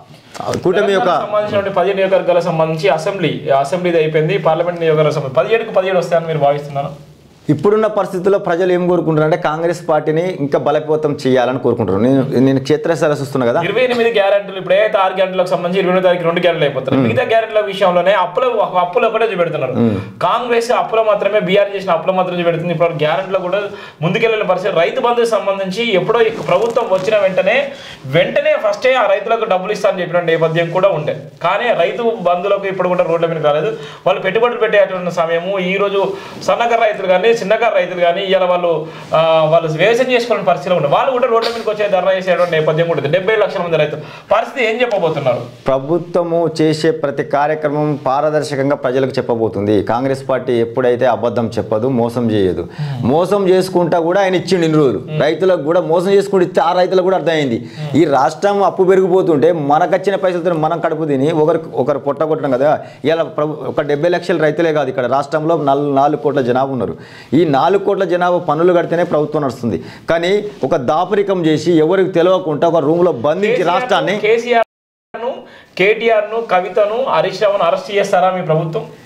కూటమి యొక్క సంబంధించిన పదిహేడు నియోజకవర్గాలకు సంబంధించి అసెంబ్లీ అసెంబ్లీది అయిపోయింది పార్లమెంట్ నియోజకవర్గ సంబంధించి పదిహేడుకు పదిహేడు వస్తాయని మీరు భావిస్తున్నారు ఇప్పుడున్న పరిస్థితుల్లో ప్రజలు ఏం కోరుకుంటున్నారంటే కాంగ్రెస్ పార్టీని ఇంకా బలోపేతం చేయాలని కోరుకుంటున్నారు నేను నేను క్షేత్రస్థాయిలో చూస్తున్నా కదా ఇరవై ఎనిమిది గ్యారెంటీలు ఇప్పుడు ఏదైతే ఆరు గ్యారెంటీలకు సంబంధించి ఇరవై తారీఖు రెండు గ్యారెంటీలు అయిపోతారు మిగతా గ్యారెంటీల విషయంలోనే అప్పుల అప్పులు ఒకటే చూపెడుతున్నారు కాంగ్రెస్ అప్పుల మాత్రమే బీఆర్ చేసిన అప్పుల మాత్రమే చూపెడుతుంది ఇప్పుడు గ్యారెంటీలో కూడా ముందుకెళ్ళిన పరిస్థితి రైతు బంధుకు సంబంధించి ఎప్పుడో ఈ ప్రభుత్వం వచ్చిన వెంటనే వెంటనే ఫస్టే ఆ రైతులకు డబ్బులు ఇస్తానని చెప్పిన నేపథ్యం కూడా ఉండే కానీ రైతు బంధులకు ఇప్పుడు కూడా రోడ్ల మీద రాలేదు వాళ్ళు పెట్టుబడులు పెట్టేటువంటి సమయము ఈ రోజు సన్నకారు రైతులు కానీ చిన్నకారు రైతులు కానీ ఇవాళ వాళ్ళు ఆ, వాళ్ళు వ్యవసాయం చేసుకునే పరిస్థితిలో ఉన్నారు వాళ్ళు కూడా రోడ్ల మీదకి వచ్చే ధర చేసేటువంటి నేపథ్యం కూడా ఉంది డెబ్బై లక్షల మంది రైతులు పరిస్థితి ఏం చెప్పబోతున్నారు ప్రభుత్వము చేసే ప్రతి కార్యక్రమం పారదర్శకంగా ప్రజలకు చెప్పబోతుంది కాంగ్రెస్ పార్టీ ఎప్పుడైతే అబద్ధం చెప్పదు మోసం చేయదు మోసం చేసుకుంటా కూడా ఆయన ఇచ్చిండు ఇన్ని రోజులు రైతులకు కూడా మోసం చేసుకుంటూ ఇస్తే ఆ రైతులకు కూడా అర్థమైంది ఈ రాష్ట్రం అప్పు పెరిగిపోతుంటే మనకు వచ్చిన పైసలతో మనం కడుపు తిని ఒకరు ఒకరు పొట్ట కొట్టడం కదా ఇలా ప్రభు ఒక డెబ్బై లక్షల రైతులే కాదు ఇక్కడ రాష్ట్రంలో నాలుగు నాలుగు కోట్ల జనాభా ఉన్నారు ఈ నాలుగు కోట్ల జనాభా పన్నులు కడితేనే ప్రభుత్వం నడుస్తుంది కానీ ఒక దాపరికం చేసి ఎవరికి తెలియకుండా ఒక రూమ్లో బంధించి రాష్ట్రాన్ని కేసీఆర్ ను కేటీఆర్ ను కవితను హరీష్ రావును అరెస్ట్ చేస్తారా మీ ప్రభుత్వం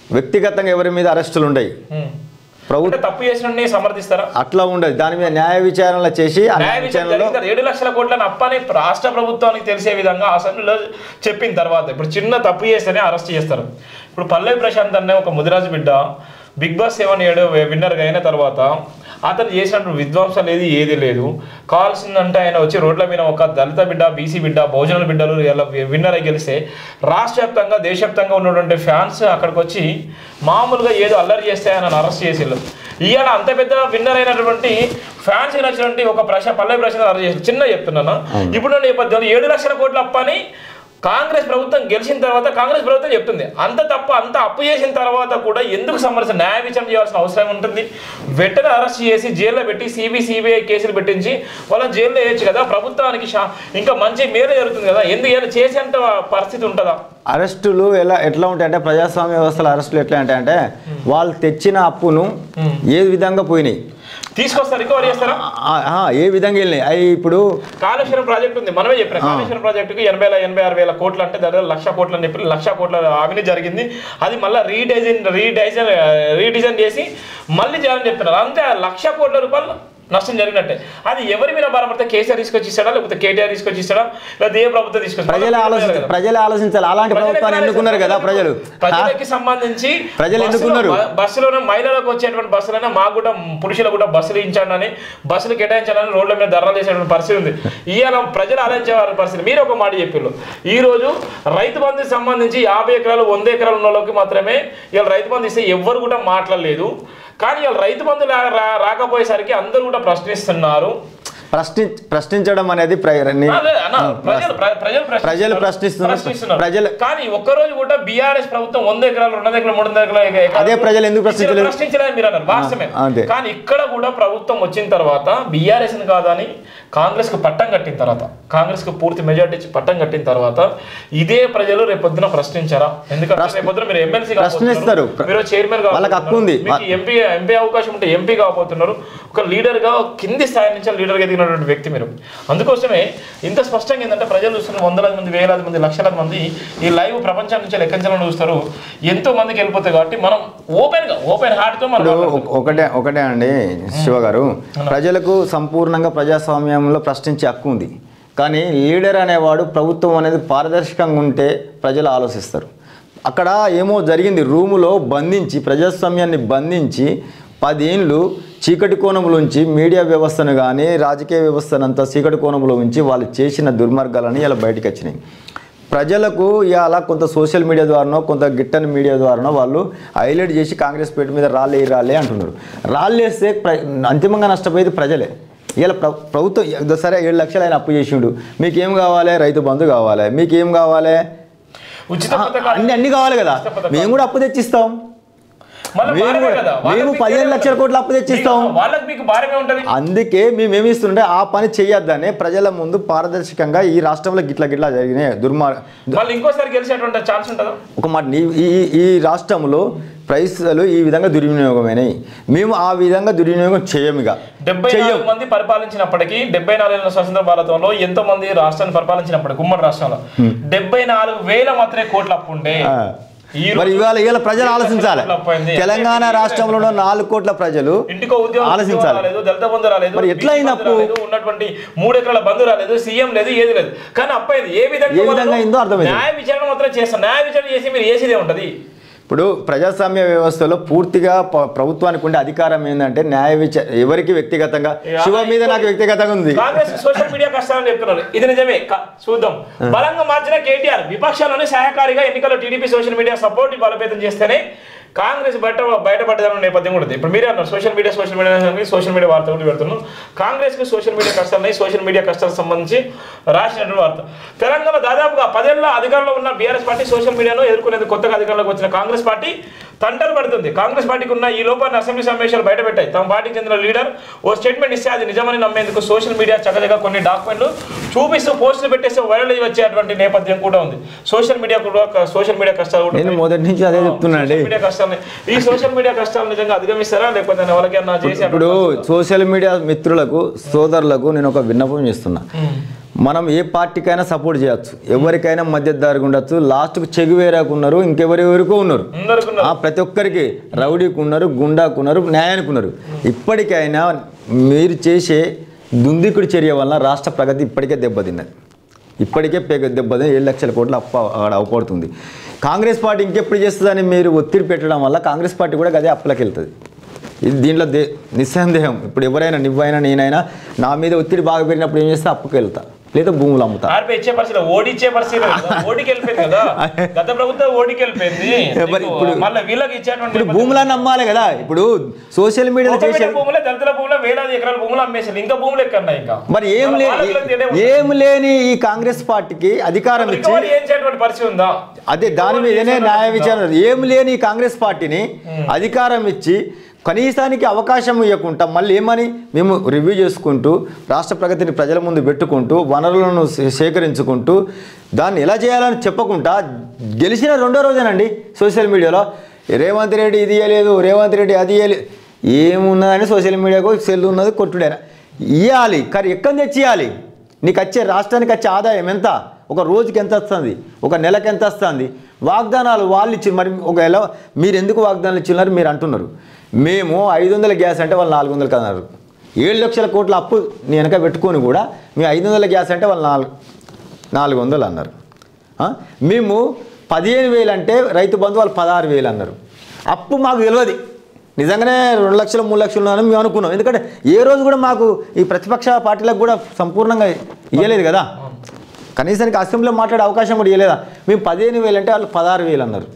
వ్యక్తిగతంగా ఎవరి మీద అరెస్టులు ఉండయి ఉమ్. ప్రభుత్వం అంటే తప్పు చేసిన సమర్థిస్తారు అట్లా ఉండదు దాని మీద న్యాయ విచారణలు చేసి ఆ న్యాయ న్యాయ విచారణ విచారణలో జరిగిన తర్వాత ఏడు లక్షల కోట్ల అప్పని రాష్ట్ర ప్రభుత్వానికి తెలిసే విధంగా అసెంబ్లీలో చెప్పిన తర్వాత ఇప్పుడు చిన్న తప్పు చేస్తేనే అరెస్ట్ చేస్తారు ఇప్పుడు పల్లవి ప్రశాంత్ అనే ఒక ముదిరాజు బిడ్డ బిగ్ బాస్ సెవెన్ ఏడు విన్నర్గా అయిన తర్వాత అతను చేసినటువంటి విధ్వంసం లేదు ఏది లేదు కావాల్సిందంటే ఆయన వచ్చి రోడ్ల మీద ఒక దళిత బిడ్డ బీసీ బిడ్డ భోజనాల బిడ్డలు ఇలా విన్నర్ అయి గెలిస్తే రాష్ట్ర వ్యాప్తంగా దేశవ్యాప్తంగా ఉన్నటువంటి ఫ్యాన్స్ అక్కడికి వచ్చి మామూలుగా ఏదో అల్లరి చేస్తే ఆయన అరెస్ట్ చేసేళ్ళు ఇవాళ అంత పెద్ద విన్నర్ అయినటువంటి ఫ్యాన్స్ నచ్చినటువంటి ఒక ప్రశ్న పల్లె ప్రశ్న అరెస్ట్ చేసి చిన్న చెప్తున్నాను ఇప్పుడు నేపథ్యంలో ఏడు లక్షల కోట్ల అప్పని కాంగ్రెస్ ప్రభుత్వం గెలిచిన తర్వాత కాంగ్రెస్ ప్రభుత్వం చెప్తుంది అంత తప్పు అంత అప్పు చేసిన తర్వాత కూడా ఎందుకు సమరస న్యాయ విచారణ చేయాల్సిన అవసరం ఉంటుంది వెంటనే అరెస్ట్ చేసి జైల్లో పెట్టి సిబి సిబిఐ కేసులు పెట్టించి వాళ్ళని జైల్లో వేయచ్చు కదా ప్రభుత్వానికి షా- ఇంకా మంచి మేలు జరుగుతుంది కదా ఎందుకు ఏమైనా చేసేంత పరిస్థితి ఉంటుందా అరెస్టులు ఎలా ఎట్లా ఉంటాయంటే ప్రజాస్వామ్య వ్యవస్థలో అరెస్టులు ఎట్లా ఉంటాయంటే వాళ్ళు తెచ్చిన అప్పును ఏ విధంగా పోయినాయి తీసుకొస్తారు రికవరీ చేస్తారా ఆ, ఆ, ఏ విధంగా వెళ్ళినాయి అవి ఇప్పుడు కాళేశ్వరం ప్రాజెక్ట్ ఉంది మనమే చెప్పిన కాళేశ్వరం ప్రాజెక్టుకి ఎనభై ఎనభై ఆరు వేల కోట్లు అంటే దాదాపు లక్ష కోట్లు అని చెప్పి లక్ష కోట్ల అవినీతి జరిగింది అది మళ్ళీ రీడైజైన్ రీడైజైన్ రీడిజైన్ చేసి మళ్ళీ చేయాలని చెప్తున్నారు అంతే ఆ లక్ష కోట్ల రూపాయలు నష్టం జరిగినట్టే అది ఎవరి మీద భారపడితే కేసీఆర్ తీసుకొచ్చి ఇస్తాడా లేకపోతే కేటీఆర్ తీసుకొచ్చి ఇస్తాడా లేదా ఏ ప్రభుత్వం తీసుకొచ్చి ప్రజలే ఆలోచించాలి ప్రజలే ఆలోచించాలి అలాంటి ప్రభుత్వాన్ని ఎన్నుకున్నారు కదా ప్రజలు ఆ, ప్రజలకి సంబంధించి ప్రజలు బస్సులో- ఎన్నుకున్నారు. బ- బస్సులోనే మహిళలకు వచ్చేటువంటి బస్సులైనా మాకు కూడా పురుషులకు కూడా బస్సులు ఇచ్చాడని బస్సులు కేటాయించాలని రోడ్ల మీద ధర్నాలు చేసేటువంటి పరిస్థితి ఉంది ఇవాళ ప్రజలు ఆలోచించేవారి పరిస్థితి మీరు ఒక మాట చెప్పిళ్ళు ఈ రోజు రైతు బంధుకి సంబంధించి యాభై ఎకరాలు వంద ఎకరాలు ఉన్న వాళ్ళకి మాత్రమే ఇవాళ రైతు బంధు ఇస్తే ఎవ్వరు కూడా మాట్లాడలేదు కానీ ఇవాళ రైతు బంధు రా- రా- రాకపోయేసరికి అందరూ కూడా ప్రశ్నిస్తున్నారు ప్రశ్ని ప్రశ్నించడం అనేది ప్ర- ని- అదే అన్న, ప్రజలు ప్ర- ప్రజలు ప్రజలు ప్రశ్నిస్తున్నారు. ప్రశ్నిస్తున్నారు ప్రజలు- కానీ ఒక్కరోజు కూడా బీఆర్ఎస్ ప్రభుత్వం వంద ఎకరాలు రెండు వందల ఎకరాలు మూడు వందల ఎకరాలు ఎకరాలు అదే ప్రజలు ఎందుకు ప్రశ్నించలేదు? ప్రశ్నించలేదు మీరు అన్నారు వాస్తవమే ఆ, అదే. కానీ ఇక్కడ కూడా ప్రభుత్వం వచ్చిన తర్వాత బీఆర్ఎస్ కాదని కాంగ్రెస్ కు పట్టం కట్టిన తర్వాత కాంగ్రెస్ కు పూర్తి మెజార్టీ ఇచ్చి పట్టం కట్టిన తర్వాత ఇదే ప్రజలు రేపొద్దున ప్రశ్నించారా ఎందుకంటే రేపొద్దున మీరు ఎమ్మెల్సీ ప్రశ్నిస్తారు. మీరు చైర్మన్ వాళ్ళకి హక్కు ఉంది. ఎంపీ ఎంపీ అవకాశం ఉంటే ఎంపీ కాబోతున్నారు ఒక లీడర్ గా కింది స్థాయి నుంచి లీడర్ గా ఎదిగినటువంటి వ్యక్తి మీరు అందుకోసమే ఇంత స్పష్టంగా ఏంటంటే ప్రజలు చూస్తున్న వందలాది మంది వేలాది మంది లక్షలాది మంది ఈ లైవ్ ప్రపంచం నుంచి లెక్కించాలని చూస్తారు ఎంతో మందికి వెళ్ళిపోతాయి కాబట్టి మనం ఓపెన్ గా ఓపెన్ హార్ట్ తో మనం ఇప్పుడు మాట్లాడతాం. ఒక- ఒకటే ఒకటే అండి శివ గారు ప్రజలకు సంపూర్ణంగా ప్రజాస్వామ్యంలో ప్రశ్నించే హక్కు ఉంది కానీ లీడర్ అనేవాడు ప్రభుత్వం అనేది పారదర్శకంగా ఉంటే ప్రజలు ఆలోచిస్తారు అక్కడ ఏమో జరిగింది రూములో బంధించి ప్రజాస్వామ్యాన్ని బంధించి పదేళ్ళు చీకటి కోణంలో ఉంచి మీడియా వ్యవస్థను కానీ రాజకీయ వ్యవస్థను అంతా చీకటి కోణంలో ఉంచి వాళ్ళు చేసిన దుర్మార్గాలని ఇలా బయటకు వచ్చినాయి ప్రజలకు ఇవాళ కొంత సోషల్ మీడియా ద్వారానో కొంత గిట్టని మీడియా ద్వారానో వాళ్ళు హైలైట్ చేసి కాంగ్రెస్ పేట మీద రాళ్ళే రాళ్ళే అంటున్నారు రాళ్ళేస్తే ప్ర అంతిమంగా నష్టపోయేది ప్రజలే ఇలా ప్ర ప్రభుత్వం ఇదో సరే ఏడు లక్షలు ఆయన అప్పు చేసిండు మీకేం కావాలి రైతు బంధు కావాలి మీకేం కావాలి ఉచిత ఆ, పథకాలు అన్ని అన్ని కావాలి కదా మేము కూడా అప్పు తెచ్చిస్తాం మళ్ళీ మేము భారమే కూడా- కదా మేము వాళ్ళకి మీకు పదిహేను ఏమే లక్షల ఉంటుంది? కోట్ల అప్పు తెచ్చిస్తాం. మీకు- వాళ్ళకి మీకు భారమే ఉంటది అందుకే మేము ఏమి ఇస్తుంటే ఆ పని చేయొద్దని ప్రజల ముందు పారదర్శకంగా ఈ రాష్ట్రంలో గిట్ల గిట్ల జరిగినాయి దుర్మార్ మళ్ళీ ఇంకోసారి గెలిచేటువంటి ఛాన్స్ ఉంటుందా ఒక మాట ఈ ఈ- ఈ రాష్ట్రంలో పైసలు ఈ విధంగా దుర్వినియోగమైనాయి మేము ఆ విధంగా దుర్వినియోగం చేయముగా డెబ్బై చెయ్యం నాలుగు మంది పరిపాలించినప్పటికీ డెబ్బై నాలుగు స్వతంత్ర భారతంలో ఎంతో మంది రాష్ట్రాన్ని పరిపాలించినప్పటికీ ఉమ్మడి రాష్ట్రంలో డెబ్బై నాలుగు వేల మాత్రమే కోట్ల అప్పు ఉండే ఆ. ఈ మరి రోజు ఇవాళ ఇవాళ ప్రజలు ఏడు ఆలోచించాలి లక్షల కోట్ల అప్పు అయింది. తెలంగాణ రాష్ట్రంలో ఉన్న నాలుగు కోట్ల ప్రజలు ఇంటికో ఉద్యోగం ఆలోచించాలి. రాలేదు దళిత బంధు రాలేదు మరి ఎట్లా బీసీ అయింది బంధు అప్పు? రాలేదు, ఉన్నటువంటి మూడు ఎకరాల బంధు రాలేదు సీఎం లేదు ఏది లేదు కానీ అప్పైంది ఏ విధంగా ఏ విధంగా వాళ్ళు అయిందో అర్థమైంది. న్యాయ విచారణ మాత్రం చేస్తాం న్యాయ విచారణ చేసి మీరు చేసేదే ఉంటది ఇప్పుడు ప్రజాస్వామ్య వ్యవస్థలో పూర్తిగా ప- ప్రభుత్వానికి ఉండే అధికారం ఏంటంటే న్యాయ విచార ఎవరికి వ్యక్తిగతంగా శివ మీద నాకు వ్యక్తిగతంగా ఉంది కాంగ్రెస్ సోషల్ మీడియా కష్టాలని చెప్తున్నారు ఇది నిజమే క- చూద్దాం బలంగా మార్చిన కేటీఆర్ విపక్షాలను సహాయకారిగా ఎన్నికల్లో టీడీపీ సోషల్ మీడియా సపోర్ట్ బలోపేతం చేస్తేనే కాంగ్రెస్ బయట బయటపడ్డదన్న నేపథ్యం కూడా ఉంది ఇప్పుడు మీరే అన్నారు social media social media social media వార్త కూడా పెడుతున్నాం కాంగ్రెస్ కి సోషల్ మీడియా కష్టాలని సోషల్ మీడియా కష్టాలకు సంబంధించి రాసినటువంటి వార్త తెలంగాణ దాదాపుగా పదేళ్ల అధికారంలో ఉన్న బీఆర్ఎస్ పార్టీ సోషల్ మీడియాను ఎదుర్కొనేందుకు కొత్తగా అధికారంలోకి వచ్చిన కాంగ్రెస్ పార్టీ తంటలు పడుతుంది కాంగ్రెస్ పార్టీకి ఉన్న ఈ లోపాన్ని అసెంబ్లీ సమావేశాలు బయటపెట్టాయి తమ పార్టీకి చెందిన లీడర్ ఓ స్టేట్మెంట్ ఇస్తే అది నిజమని నమ్మేందుకు సోషల్ మీడియా చక్కగా కొన్ని డాక్యుమెంట్లు చూపిస్తూ పోస్టులు పెట్టేస్తే వైరల్ అయ్యి వచ్చేటువంటి నేపథ్యం కూడా ఉంది సోషల్ మీడియా కూడా సోషల్ మీడియా కష్టాలు కూడా నేను మొదటి నుంచి అదే చెప్తున్నా అండి సోషల్ మీడియా కష్టాలు కష్టాలని ఈ సోషల్ మీడియా కష్టాలు నిజంగా అధిగమిస్తారా లేకపోతే ఎవరికైనా చేసి ఇప్పుడు సోషల్ మీడియా మిత్రులకు సోదరులకు నేను ఒక విన్నపం చేస్తున్నా మనం ఏ పార్టీకైనా సపోర్ట్ చేయొచ్చు ఎవరికైనా మధ్యదారికి ఉండొచ్చు లాస్ట్కు చెగువేరాకు ఉన్నారు ఇంకెవరెవరికో ఉన్నారు అందరికీ ఆ ప్రతి ఒక్కరికి రౌడీకి ఉన్నారు గుండాకు ఉన్నారు న్యాయానికి ఉన్నారు ఇప్పటికైనా మీరు చేసే దుందికుడి చర్య వలన రాష్ట్ర ప్రగతి ఇప్పటికే దెబ్బతిన్నది ఇప్పటికే పెగ దెబ్బతిని ఏడు లక్షల కోట్లు అప్ప అక్కడ అవపడుతుంది కాంగ్రెస్ పార్టీ ఇంకెప్పుడు చేస్తుందని మీరు ఒత్తిడి పెట్టడం వల్ల కాంగ్రెస్ పార్టీ కూడా అదే అప్పులకి వెళ్తుంది ఇది దీంట్లో దే నిస్సందేహం ఇప్పుడు ఎవరైనా నువ్వైనా నేనైనా నా మీద ఒత్తిడి బాగా పెరిగినప్పుడు ఏం చేస్తా అప్పుకి వెళ్తా లేదా భూములు అమ్ముతా ఆర్పీ ఇచ్చే పరిస్థితి ఓడిచ్చే పరిస్థితి లేదు. ఓడికి వెళ్ళిపోయింది కదా గత ప్రభుత్వం ఓడికి వెళ్ళిపోయింది మరి ఇప్పుడు- మళ్ళీ వీళ్ళకి ఇచ్చేటువంటి ఇప్పుడు భూములన్నీ అమ్మాలి కదా ఇప్పుడు సోషల్ మీడియాలో ఒక చేసే మీటర్ భూములే దళితుల భూములే వేలాది ఎకరాల భూములు అమ్మేసారు ఇంకా భూములు ఎక్కడా ఇంకా మరి ఏం లే వాళ్ళ వాళ్ళకి తేడా ఉంది. ఏం లేని ఈ కాంగ్రెస్ పార్టీకి అధికారం ఇచ్చి రికవరీ ఏం చేయటువంటి పరిస్థితి ఉందా అదే దాని మీదనే న్యాయ విచారణ ఏం లేని ఈ కాంగ్రెస్ పార్టీని అధికారం ఇచ్చి కనీసానికి అవకాశం ఇవ్వకుండా మళ్ళీ ఏమని మేము రివ్యూ చేసుకుంటూ రాష్ట్ర ప్రగతిని ప్రజల ముందు పెట్టుకుంటూ వనరులను సే- సేకరించుకుంటూ దాన్ని ఎలా చేయాలని చెప్పకుండా గెలిచిన రెండో రోజేనండి సోషల్ మీడియాలో రేవంత్ రెడ్డి ఇది ఇవ్వలేదు రేవంత్ రెడ్డి అది ఇవ్వలేదు ఏమున్నదని సోషల్ మీడియాకు సెల్ ఉన్నది కొట్టుడేనా ఇవ్వాలి కానీ ఎక్కడి తెచ్చి ఇవ్వాలి నీకు వచ్చే రాష్ట్రానికి వచ్చే ఆదాయం ఎంత ఒక రోజుకి ఎంత వస్తుంది ఒక నెలకి ఎంత వస్తుంది వాగ్దానాలు వాళ్ళు ఇచ్చి మరి ఒక ఎలా మీరు ఎందుకు వాగ్దానాలు ఇచ్చినారు మీరు అంటున్నారు మేము ఐదు వందల గ్యాస్ అంటే వాళ్ళు నాలుగు వందలు కన్నారు ఏడు లక్షల కోట్ల అప్పు నీ వెనక పెట్టుకొని కూడా మీ ఐదు వందల గ్యాస్ అంటే వాళ్ళు నాలుగు నాలుగు వందలు అన్నారు ఆ? మేము పదిహేను వేలు అంటే రైతు బంధు వాళ్ళు పదహారు వేలు అన్నారు అప్పు మాకు తెలియదు నిజంగానే రెండు లక్షలు మూడు లక్షలు ఉన్నారని మేము అనుకున్నాం ఎందుకంటే ఏ రోజు కూడా మాకు ఈ ప్రతిపక్ష పార్టీలకు కూడా సంపూర్ణంగా ఇవ్వలేదు కదా కనీసానికి అసెంబ్లీలో మాట్లాడే అవకాశం కూడా ఇవ్వలేదా మేము పదిహేను వేలు అంటే వాళ్ళు పదహారు వేలు అన్నారు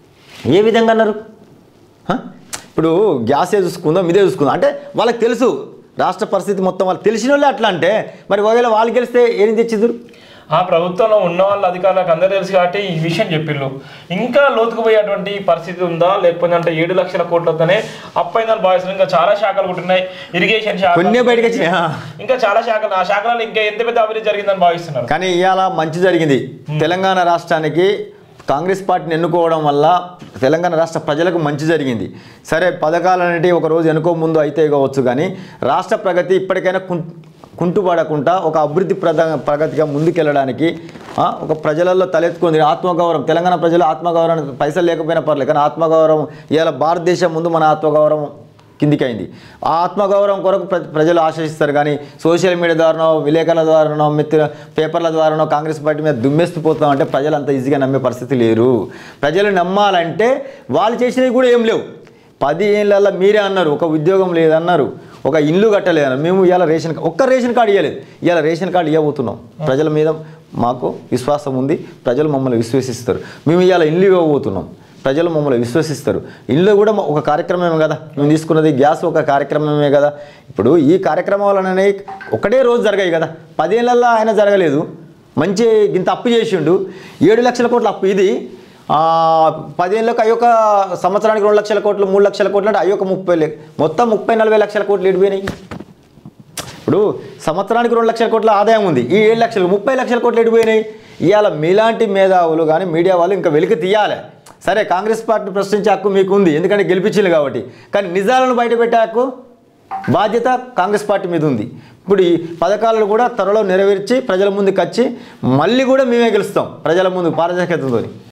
ఏ విధంగా అన్నారు హ? ఇప్పుడు గ్యాసే చూసుకుందాం ఇదే చూసుకుందాం అంటే వాళ్ళకి తెలుసు రాష్ట్ర పరిస్థితి మొత్తం వాళ్ళు తెలిసిన వాళ్ళే అట్లా అంటే మరి ఒకవేళ వాళ్ళు గెలిస్తే ఏం తెచ్చిద్దరు ఆ ప్రభుత్వంలో ఉన్న వాళ్ళ అధికారులకు అందరూ తెలుసు కాబట్టి ఈ విషయం చెప్పిళ్ళు ఇంకా లోతుకు పోయేటువంటి పరిస్థితి ఉందా లేకపోతే అంటే ఏడు లక్షల కోట్లతోనే అప్పైందని భావిస్తున్నారు ఇంకా చాలా శాఖలు కూడా ఉన్నాయి ఇరిగేషన్ శాఖ కొన్నే బయటకు వచ్చినాయి ఆ. ఇంకా చాలా శాఖలు ఆ శాఖలలో ఇంకా ఎంత పెద్ద అభివృద్ధి జరిగిందని భావిస్తున్నారు కానీ ఇవాళ మంచి జరిగింది తెలంగాణ రాష్ట్రానికి కాంగ్రెస్ పార్టీని ఎన్నుకోవడం వల్ల తెలంగాణ రాష్ట్ర ప్రజలకు మంచి జరిగింది సరే పథకాలు అనేటివి ఒక రోజు ఎన్నుకో ముందు అయితే కావచ్చు కానీ రాష్ట్ర ప్రగతి ఇప్పటికైనా కుం కుంటుపడకుండా ఒక అభివృద్ధి ప్రద ప్రగతిగా ముందుకెళ్ళడానికి ఆ, ఒక ప్రజలలో తలెత్తుకుంది ఆత్మగౌరవం తెలంగాణ ప్రజలు ఆత్మగౌరవం పైసలు లేకపోయినా పర్లేదు కానీ ఆత్మగౌరవం ఇవాళ భారతదేశం ముందు మన ఆత్మగౌరవం కిందికి అయింది ఆ ఆత్మగౌరవం కొరకు ప్ర- ప్రజలు ఆశిస్తారు కానీ సోషల్ మీడియా ద్వారానో విలేకరుల ద్వారానో మిత్ర పేపర్ల ద్వారానో కాంగ్రెస్ పార్టీ మీద దుమ్మెస్తు పోతాం అంటే ప్రజలు అంత ఈజీగా నమ్మే పరిస్థితి లేరు ప్రజలు నమ్మాలంటే వాళ్ళు చేసినవి కూడా ఏం లేవు పది ఏళ్ళల్లో మీరే అన్నారు ఒక ఉద్యోగం లేదన్నారు ఒక ఇల్లు కట్టలేదన్నారు మేము ఇవాళ రేషన్ కా- ఒక్క రేషన్ కార్డు ఇవ్వలేదు ఇవాళ రేషన్ కార్డు ఇవ్వబోతున్నాం ప్రజల మీద మాకు విశ్వాసం ఉంది ప్రజలు మమ్మల్ని విశ్వసిస్తారు మేము ఇవాళ ఇల్లు ఇవ్వబోతున్నాం ప్రజలు మమ్మల్ని విశ్వసిస్తారు ఇల్లు కూడా మా- ఒక కార్యక్రమమే కదా మేము తీసుకున్నది గ్యాస్ ఒక కార్యక్రమమే కదా ఇప్పుడు ఈ కార్యక్రమాలనే ఒకటే రోజు జరగాయి కదా పదేళ్ళల్లో ఆయన జరగలేదు మంచి ఇంత అప్పు చేసిండు ఏడు లక్షల కోట్ల అప్పు ఇది ఆ, పదేళ్ళకి అయ్యొక సంవత్సరానికి రెండు లక్షల కోట్లు మూడు లక్షల కోట్లు అంటే అయ్యొక ముప్పై లే- మొత్తం ముప్పై నలభై లక్షల కోట్లు ఎడిపోయినాయి ఇప్పుడు సంవత్సరానికి రెండు లక్షల కోట్ల ఆదాయం ఉంది ఈ ఏడు లక్షలు ముప్పై లక్షల కోట్లు ఎడిపోయినాయి ఇవాళ మీలాంటి మేధావులు కానీ మీడియా వాళ్ళు ఇంకా వెలికి తీయాలి సరే కాంగ్రెస్ పార్టీ ప్రశ్నించే హక్కు మీకు ఉంది ఎందుకంటే గెలిపించింది కాబట్టి కానీ నిజాలను బయటపెట్టే హక్కు బాధ్యత కాంగ్రెస్ పార్టీ మీద ఉంది ఇప్పుడు ఈ పథకాలను కూడా త్వరలో నెరవేర్చి ప్రజల ముందుకు వచ్చి మళ్ళీ కూడా మేమే గెలుస్తాం ప్రజల ముందు పారదర్శకతతో